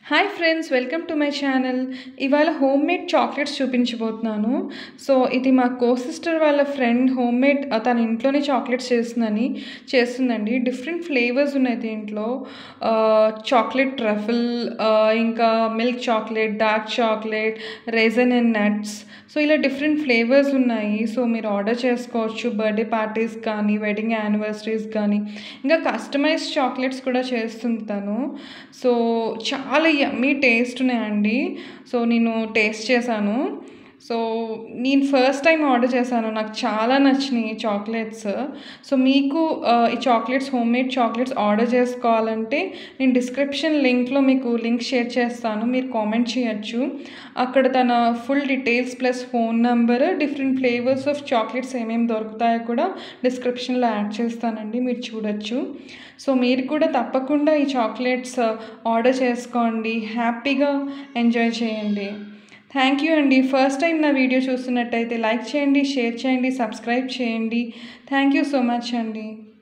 hi friends welcome to my channel ఇవాళ home made chocolates చూపించబోతున్నాను so ఇది మా కో సిస్టర్ వాళ్ళ ఫ్రెండ్ హోమ్ మేడ్ తన ఇంట్లోనే చాక్లెట్స్ చేస్తుందని చేస్తుందండి డిఫరెంట్ ఫ్లేవర్స్ ఉన్నాయి దీంట్లో చాక్లెట్ ట్రఫుల్ ఇంకా milk chocolate dark chocolate raisin and nuts so ఇలా డిఫరెంట్ ఫ్లేవర్స్ ఉన్నాయి సో మీరు ఆర్డర్ చేసుకోవచ్చు బర్త్డే పార్టీస్ కానీ వెడ్డింగ్ యానివర్సరీస్ కానీ ఇంకా కస్టమైజ్ చాక్లెట్స్ కూడా చేస్తుంటాను సో చాలా యమ్మీ టేస్ట్ ఉన్నాయండి సో నేను టేస్ట్ చేశాను సో నేను ఫస్ట్ టైం ఆర్డర్ చేశాను నాకు చాలా నచ్చినాయి ఈ చాక్లెట్స్ సో మీకు ఈ chocolates home made chocolates order చేసుకోవాలంటే నేను డిస్క్రిప్షన్ లింక్లో మీకు లింక్ షేర్ చేస్తాను మీరు కామెంట్ చేయొచ్చు అక్కడ తన full details plus phone number different flavours of chocolates ఏమేమి దొరుకుతాయో కూడా డిస్క్రిప్షన్లో యాడ్ చేస్తానండి మీరు చూడొచ్చు సో మీరు కూడా తప్పకుండా ఈ చాక్లెట్స్ ఆర్డర్ చేసుకోండి హ్యాపీగా ఎంజాయ్ చేయండి థ్యాంక్ యూ అండి ఫస్ట్ టైం నా వీడియో చూస్తున్నట్టయితే లైక్ చేయండి షేర్ చేయండి సబ్స్క్రైబ్ చేయండి థ్యాంక్ యూ సో మచ్ అండి